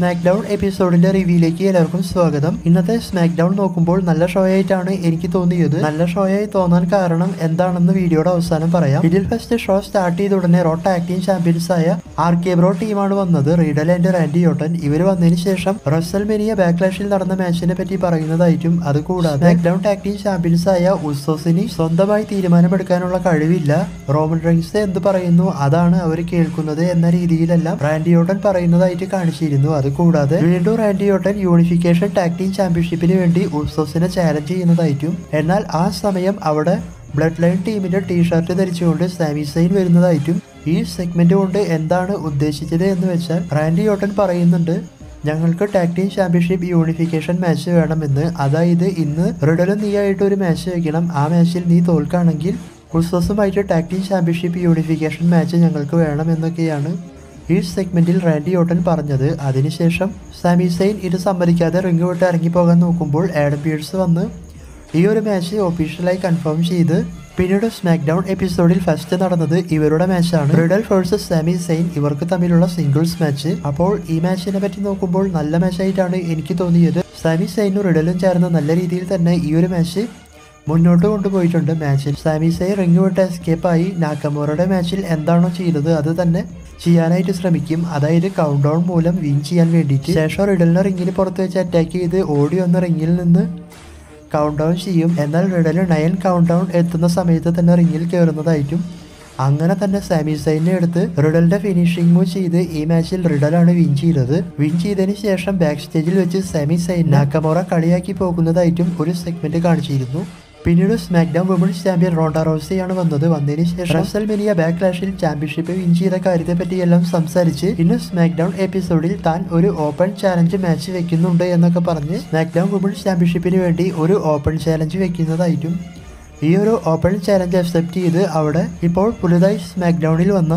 Smack down എപ്പിസോഡിന്റെ റിവ്യൂയിലേക്ക് എല്ലാവർക്കും സ്വാഗതം ഇന്നത്തെ സ്മാക്ക് ഡൗൺ നോക്കുമ്പോൾ നല്ല ഷോ ആയിട്ടാണ് എനിക്ക് തോന്നിയത് നല്ല ഷോ ആയി തോന്നാൻ കാരണം എന്താണെന്ന് വീഡിയോയുടെ അവസാനം പറയാം ഇതിൽ ഫസ്റ്റ് ഷോ സ്റ്റാർട്ട് ചെയ്ത ഉടനെ റോ ടാഗ് ടീം ചാമ്പ്യൻസ് ആയ ആർ കെ ബ്രോ ടീമാണ് വന്നത് റീഡൽ ആൻഡ് റാൻഡി യോട്ടൻ ഇവർ വന്നതിന് ശേഷം റസൽ മെനിയ ബാക്ക്ലാഷിൽ നടന്ന മാച്ചിനെ പറ്റി പറയുന്നതായിട്ടും അതുകൂടാതെ SmackDown tag team champions ആയ ഉസോസിന് സ്വന്തമായി തീരുമാനമെടുക്കാനുള്ള കഴിവില്ല റോമൻ റൈൻസ് എന്ത് പറയുന്നു അതാണ് അവർ കേൾക്കുന്നത് എന്ന രീതിയിലെല്ലാം റാൻഡി ഓട്ടൻ പറയുന്നതായിട്ട് കാണിച്ചിരുന്നു അത് കൂടാതെ വീണ്ടും Randy Orton unification tag team ചാമ്പ്യൻഷിപ്പിന് വേണ്ടി ഉസോസിനെ ചാലഞ്ച് ചെയ്യുന്നതായിട്ടും എന്നാൽ ആ സമയം അവിടെ ബ്ലഡ് ലൈൻ ടീമിന്റെ ടീഷർട്ട് ധരിച്ചുകൊണ്ട് സാമി സൈൻ വരുന്നതായിട്ടും ഈ സെഗ്മെന്റ് കൊണ്ട് എന്താണ് ഉദ്ദേശിച്ചത് എന്ന് വെച്ചാൽ റാൻഡി ഓട്ടൻ പറയുന്നുണ്ട് ഞങ്ങൾക്ക് tag team championship unification match വേണമെന്ന് അതായത് ഇന്ന് റിഡലും നീ ആയിട്ട് ഒരു മാച്ച് വെക്കണം ആ മാച്ചിൽ നീ തോൽക്കുകയാണെങ്കിൽ ഉത്സവസുമായിട്ട് tag team championship unification match ഞങ്ങൾക്ക് വേണമെന്നൊക്കെയാണ് ഈ സെഗ്മെന്റിൽ റാൻഡി ഓട്ടൻ പറഞ്ഞത് അതിനുശേഷം സാമി സൈൻ ഇത് സമ്മതിക്കാതെ റിംഗ് വിട്ട് ഇറങ്ങിപ്പോകാൻ നോക്കുമ്പോൾ ആഡം പിയേഴ്സ് വന്ന് ഈ ഒരു മാച്ച് ഒഫീഷ്യലായി കൺഫേം ചെയ്ത് പിന്നീട് സ്മാക്ക് ഡൗൺ എപ്പിസോഡിൽ ഫസ്റ്റ് നടന്നത് ഇവരുടെ മാച്ചാണ് റിഡൽ വേഴ്സസ് സാമി സെയിൻ ഇവർക്ക് തമ്മിലുള്ള സിംഗിൾസ് മാച്ച് അപ്പോൾ ഈ മാച്ചിനെ പറ്റി നോക്കുമ്പോൾ നല്ല മാച്ചായിട്ടാണ് എനിക്ക് തോന്നിയത് സാമി സെയിനും റിഡലും ചേർന്ന് നല്ല രീതിയിൽ തന്നെ ഈ ഒരു മാച്ച് മുന്നോട്ട് കൊണ്ടുപോയിട്ടുണ്ട് മാച്ചിൽ സാമി സൈ റിംഗ് വിട്ട് എസ്കേപ്പ് ആയി നാക്കമോറയുടെ മാച്ചിൽ എന്താണോ ചെയ്തത് അത് തന്നെ ചെയ്യാനായിട്ട് ശ്രമിക്കും അതായത് കൗണ്ട് ഡൗൺ മൂലം വിൻ ചെയ്യാൻ വേണ്ടിയിട്ട് ശേഷം റിഡലിനെ റിങ്ങിന് പുറത്ത് വെച്ച് അറ്റാക്ക് ചെയ്ത് ഓടി വന്ന റിങ്ങിൽ നിന്ന് കൗണ്ട് ഡൗൺ ചെയ്യും എന്നാൽ റിഡല് നയൻ കൗണ്ട് ഡൗൺ എത്തുന്ന സമയത്ത് തന്നെ റിങ്ങിൽ കയറുന്നതായിട്ടും അങ്ങനെ തന്നെ സാമി സൈനെ എടുത്ത് റിഡലിന്റെ ഫിനിഷിംഗ് മൂവ് ചെയ്ത് ഈ മാച്ചിൽ റിഡലാണ് വിൻ ചെയ്തത് വിൻ ചെയ്തതിന് ശേഷം ബാക്ക് സ്റ്റേജിൽ വെച്ച് സാമി സൈൻ നാക്കമോറ കളിയാക്കി പോകുന്നതായിട്ടും ഒരു സെഗ്മെന്റ് കാണിച്ചിരുന്നു പിന്നീട് SmackDown women's champion Ronda റോസയാണ് വന്നത് വന്നതിന് ശേഷം റസൽ മെനിയ ബാക്ക്ലാഷിൽ ചാമ്പ്യൻഷിപ്പ് വിൻ ചെയ്ത കാര്യത്തെ പറ്റിയെല്ലാം സംസാരിച്ച് ഇന്ന് സ്മാക്ക് ഡൗൺ എപ്പിസോഡിൽ താൻ ഒരു ഓപ്പൺ ചാലഞ്ച് മാച്ച് വെക്കുന്നുണ്ട് എന്നൊക്കെ പറഞ്ഞ് സ്മാക്ക് ഡൗൺ വുമൺസ് ചാമ്പ്യൻഷിപ്പിന് വേണ്ടി ഒരു ഓപ്പൺ ചാലഞ്ച് വെക്കുന്നതായിട്ടും ഈ ഒരു ഓപ്പൺ ചാലഞ്ച് അക്സെപ്റ്റ് ചെയ്ത് അവിടെ ഇപ്പോൾ പുതുതായി സ്മാക്ക് ഡൗണിൽ വന്ന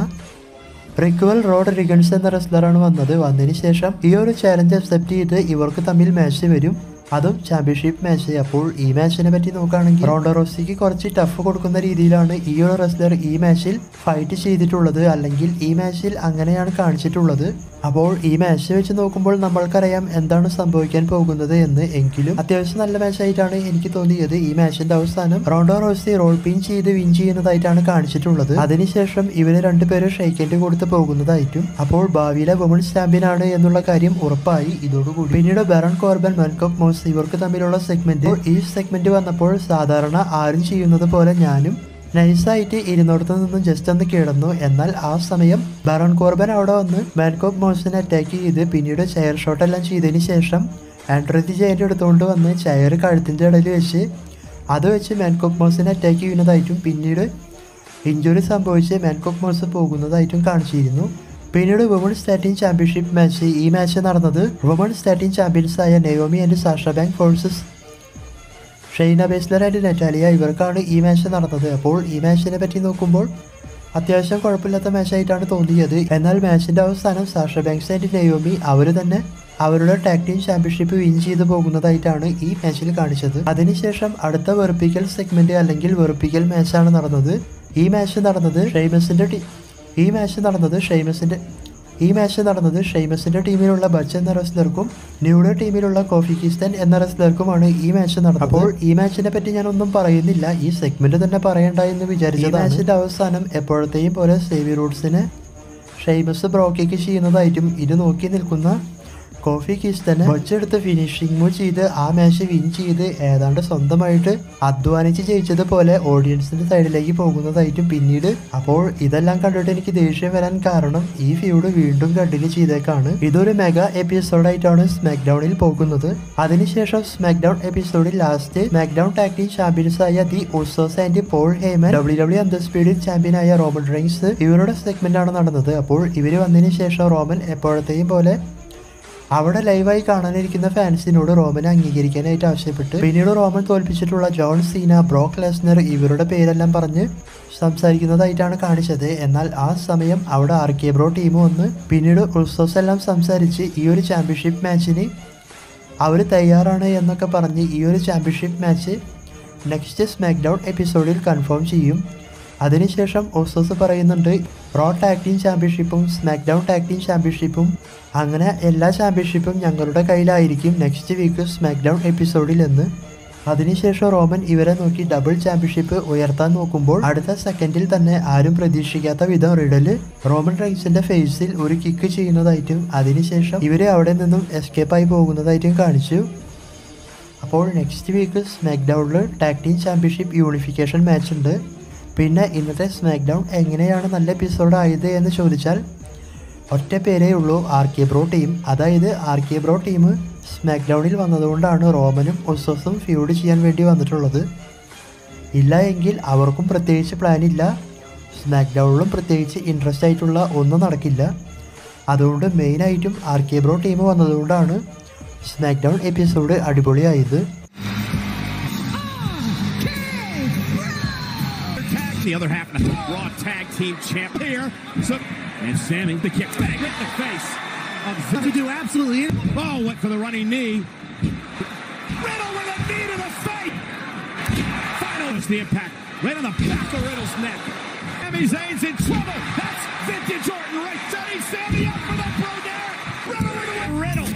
റിക്വൽ റോഡ് റിഗൺസ് എന്ന റെസ്ലറാണ് വന്നത് വന്നതിന് ശേഷം ഈ ഒരു ചാലഞ്ച് അക്സെപ്റ്റ് ചെയ്ത് ഇവർക്ക് തമ്മിൽ മാച്ച് വരും അതും ചാമ്പ്യൻഷിപ്പ് മാച്ച് അപ്പോൾ ഈ മാച്ചിനെ പറ്റി നോക്കുകയാണെങ്കിൽ റോണ്ടോ റോസിക്ക് കുറച്ച് ടഫ് കൊടുക്കുന്ന രീതിയിലാണ് ഈ ഒരു റെസ്ലർ ഈ മാച്ചിൽ ഫൈറ്റ് ചെയ്തിട്ടുള്ളത് അല്ലെങ്കിൽ ഈ മാച്ചിൽ അങ്ങനെയാണ് കാണിച്ചിട്ടുള്ളത് അപ്പോൾ ഈ മാച്ച് വെച്ച് നോക്കുമ്പോൾ നമ്മൾക്കറിയാം എന്താണ് സംഭവിക്കാൻ പോകുന്നത് എന്ന് എങ്കിലും അത്യാവശ്യം നല്ല മാച്ചായിട്ടാണ് എനിക്ക് തോന്നിയത് ഈ മാച്ചിന്റെ അവസാനം റോണ്ടോ റോസി റോൾ പിൻ ചെയ്ത് വിൻ ചെയ്യുന്നതായിട്ടാണ് കാണിച്ചിട്ടുള്ളത് അതിനുശേഷം ഇവര് രണ്ടുപേരും ഷെയ്ക്കൻഡ് കൊടുത്ത് പോകുന്നതായിട്ടും അപ്പോൾ ഭാവിയിലെ വുമൺസ് ചാമ്പ്യൻ ആണ് എന്നുള്ള കാര്യം ഉറപ്പായി ഇതോടുകൂടി പിന്നീട് ബെറൺ കോർബൻ മെൻകോപ്പ് മോസ് ഇവർക്ക് തമ്മിലുള്ള സെഗ്മെന്റ് ഈ സെഗ്മെന്റ് വന്നപ്പോൾ സാധാരണ ആരും ചെയ്യുന്നത് പോലെ ഞാനും നൈസായിട്ട് ഇരുന്നോടത്ത് നിന്നും ജസ്റ്റ് ഒന്ന് കിടന്നു എന്നാൽ ആ സമയം ബറോൺ കോർബൻ അവിടെ വന്ന് മാൻകോപ്പ് മോസിനെ അറ്റാക്ക് ചെയ്ത് പിന്നീട് ചെയർ ഷോട്ട് എല്ലാം ചെയ്തതിന് ശേഷം ആൻഡ്രതി ജയൻ്റെ എടുത്തുകൊണ്ട് വന്ന് ചെയർ കഴുത്തിൻ്റെ ഇടയിൽ വെച്ച് അത് വെച്ച് മാൻകോപ്പ് മോസിനെ അറ്റാക്ക് ചെയ്യുന്നതായിട്ടും പിന്നീട് ഇഞ്ചുറി സംഭവിച്ച് മാൻകോപ്പ് മോസ് പോകുന്നതായിട്ടും കാണിച്ചിരുന്നു പിന്നീട് വുമൺസ് സ്റ്റാറ്റിംഗ് ചാമ്പ്യൻഷിപ്പ് മാച്ച് ഈ മാച്ച് നടന്നത് വുമൺസ് സ്റ്റാറ്റിംഗ് ചാമ്പ്യൻസായ Naomi and Sasha Banks versus Shayna Baszler and Natalya ഇവർക്കാണ് ഈ മാച്ച് നടന്നത് അപ്പോൾ ഈ മാച്ചിനെ പറ്റി നോക്കുമ്പോൾ അത്യാവശ്യം കുഴപ്പമില്ലാത്ത മാച്ചായിട്ടാണ് തോന്നിയത് എന്നാൽ മാച്ചിന്റെ അവസാനം സാഷ ബാങ്ക്സ് ആൻഡ് നെയോമി അവർ തന്നെ അവരുടെ ടാഗ് ടീം ചാമ്പ്യൻഷിപ്പ് വിൻ ചെയ്തു പോകുന്നതായിട്ടാണ് ഈ മാച്ചിൽ കാണിച്ചത് അതിനുശേഷം അടുത്ത വെറുപ്പിക്കൽ സെഗ്മെന്റ് അല്ലെങ്കിൽ വെറുപ്പിക്കൽ മാച്ചാണ് നടന്നത് ഈ മാച്ച് നടന്നത് ഷെയ്മസിന്റെ ടീ ഈ മാച്ച് നടന്നത് ഷെയ്മസിന്റെ ഈ മാച്ച് നടന്നത് ഷെയ്മസിന്റെ ടീമിലുള്ള ബച്ച് എന്ന റെസ്ലർക്കും ന്യൂഡോ ടീമിലുള്ള കോഫി കിസ്റ്റൻ എന്ന റെസ്ലർക്കുമാണ് ഈ മാച്ച് നടന്നത് അപ്പോൾ ഈ മാച്ചിനെ പറ്റി ഞാൻ ഒന്നും പറയുന്നില്ല ഈ സെഗ്മെന്റ് തന്നെ പറയണ്ട എന്ന് വിചാരിച്ചത് മാച്ചിന്റെ അവസാനം എപ്പോഴത്തെയും പോലെ സേവി റൂട്ട്സിനെ ഷെയ്മസ് ബ്രോക്കേക്ക് ചെയ്യുന്നതായിട്ടും ഇത് നോക്കി നിൽക്കുന്ന കോഫി കിസ്റ്റന് ബച്ചെടുത്ത് ഫിനിഷിംഗ് മൂവ് ചെയ്ത് ആ മാച്ച് വിൻ ചെയ്ത് ഏതാണ്ട് സ്വന്തമായിട്ട് അധ്വാനിച്ച് ജയിച്ചതുപോലെ ഓഡിയൻസിന്റെ സൈഡിലേക്ക് പോകുന്നതായിട്ടും പിന്നീട് അപ്പോൾ ഇതെല്ലാം കണ്ടിട്ട് എനിക്ക് ദേഷ്യം വരാൻ കാരണം ഈ ഫ്യൂഡ് വീണ്ടും കണ്ടിന്യൂ ചെയ്തേക്കാണ് ഇതൊരു മെഗാ എപ്പിസോഡായിട്ടാണ് സ്മാക്ക് ഡൗണിൽ പോകുന്നത് അതിനുശേഷം സ്മാക്ക് ഡൗൺ എപ്പിസോഡിൽ last SmackDown tag team champions ആയ the Usos and Paul Heyman W W അന്തസ്പീഡിൽ ചാമ്പ്യൻ ആയ റോമൻ റൈൻസ് ഇവരുടെ സെഗ്മെന്റ് ആണ് നടന്നത് അപ്പോൾ ഇവര് വന്നതിന് ശേഷം റോമൻ എപ്പോഴത്തെയും പോലെ അവിടെ ലൈവായി കാണാനിരിക്കുന്ന ഫാൻസിനോട് റോമനെ അംഗീകരിക്കാനായിട്ട് ആവശ്യപ്പെട്ട് പിന്നീട് റോമൻ തോൽപ്പിച്ചിട്ടുള്ള ജോൺ സീന ബ്രോക്ക് ലെസ്നർ ഇവരുടെ പേരെല്ലാം പറഞ്ഞ് സംസാരിക്കുന്നതായിട്ടാണ് കാണിച്ചത് എന്നാൽ ആ സമയം അവിടെ ആർ കെ ബ്രോ ടീം വന്ന് പിന്നീട് ഉത്സവസ് എല്ലാം സംസാരിച്ച് ഈ ഒരു ചാമ്പ്യൻഷിപ്പ് മാച്ചിന് അവർ തയ്യാറാണ് എന്നൊക്കെ പറഞ്ഞ് ഈ ഒരു championship match next SmackDown എപ്പിസോഡിൽ കൺഫേം ചെയ്യും അതിനുശേഷം ഓസോസ് പറയുന്നുണ്ട് റോ ടാഗ് ടീം ചാമ്പ്യൻഷിപ്പും സ്മാക്ക് ഡൗൺ ടാഗ് ടീം ചാമ്പ്യൻഷിപ്പും അങ്ങനെ എല്ലാ ചാമ്പ്യൻഷിപ്പും ഞങ്ങളുടെ കയ്യിലായിരിക്കും നെക്സ്റ്റ് വീക്ക് സ്മാക്ക് ഡൗൺ എപ്പിസോഡിൽ എന്ന് അതിനുശേഷം റോമൻ ഇവരെ നോക്കി ഡബിൾ ചാമ്പ്യൻഷിപ്പ് ഉയർത്താൻ നോക്കുമ്പോൾ അടുത്ത സെക്കൻഡിൽ തന്നെ ആരും പ്രതീക്ഷിക്കാത്ത വിധം റിഡല് റോമൻ റൈൻസിന്റെ ഫേസിൽ ഒരു കിക്ക് ചെയ്യുന്നതായിട്ടും അതിനുശേഷം ഇവര് അവിടെ നിന്നും എസ്കേപ്പായി പോകുന്നതായിട്ടും കാണിച്ചു അപ്പോൾ നെക്സ്റ്റ് വീക്ക് സ്മാക്ക് ഡൗണിൽ tag team championship unification match ഉണ്ട് പിന്നെ ഇന്നത്തെ സ്മാക്ക് ഡൗൺ എങ്ങനെയാണ് നല്ല എപ്പിസോഡ് ആയത് എന്ന് ചോദിച്ചാൽ ഒറ്റ പേരേ ഉള്ളൂ ആർ കെ ബ്രോ ടീം അതായത് R K Bro team smack ഡൗണിൽ വന്നതുകൊണ്ടാണ് റോമനും ഒസോസും ഫ്യൂഡ് ചെയ്യാൻ വേണ്ടി വന്നിട്ടുള്ളത് ഇല്ല എങ്കിൽ അവർക്കും പ്രത്യേകിച്ച് പ്ലാൻ ഇല്ല സ്മാക്ക് ഡൗണിലും പ്രത്യേകിച്ച് ഇൻട്രസ്റ്റ് ആയിട്ടുള്ള ഒന്നും നടക്കില്ല അതുകൊണ്ട് മെയിനായിട്ടും ആർ കെ ബ്രോ ടീം വന്നതുകൊണ്ടാണ് സ്മാക്ക് ഡൗൺ എപ്പിസോഡ് അടിപൊളിയായത് Tag, the other half of the Raw Tag Team Champ here. So, and Sammy, the kick back right in the face. Of to do absolutely anything. Oh, went for the running knee. Riddle with a knee to the face. Final is the impact. Right on the back of Riddle's neck. Sami Zayn's in trouble. That's vintage Orton right. Setting Sammy up for the pro dare. Riddle with a Riddle.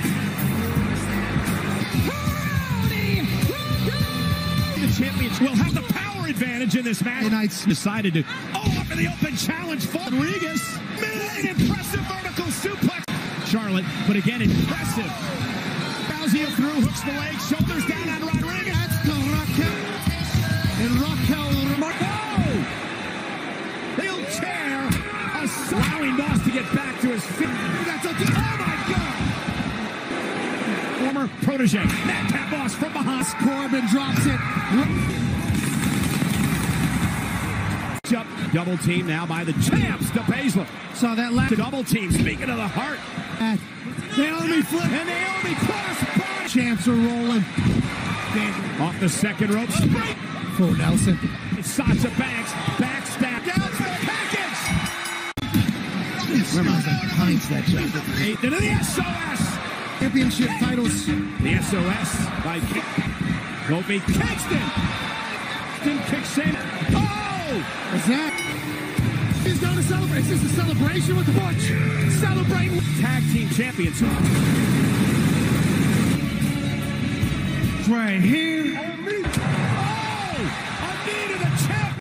The champions will have the power advantage in this match. Knights decided to oh up in the open challenge for Rodriguez. An impressive vertical suplex. Charlotte, but again impressive. Fazio through, hooks the leg, shoulders down on Rodriguez. That's the Raquel. And Raquel Marco. He'll tear, allowing Moss to get back to his feet. That's a, oh my God! Former protege, Matt Pat Moss from behind. Corbin drops it. Up, double team now by the champs to Baszler. Saw that last double team. Speaking of the heart, Naomi flip and Naomi cross. body. Champs are rolling. Off the second rope. Straight. Full Nelson. It's Sasha Banks. Backstab. Down for the package. Hunts that jacket. Eight into the SOS. Championship titles. The SOS by Ki- Kofi Kingston. Kingston kicks in. Oh! Is that? He's going to celebrate. Is this a celebration with Butch? Celebrating. Tag team champions. Right here.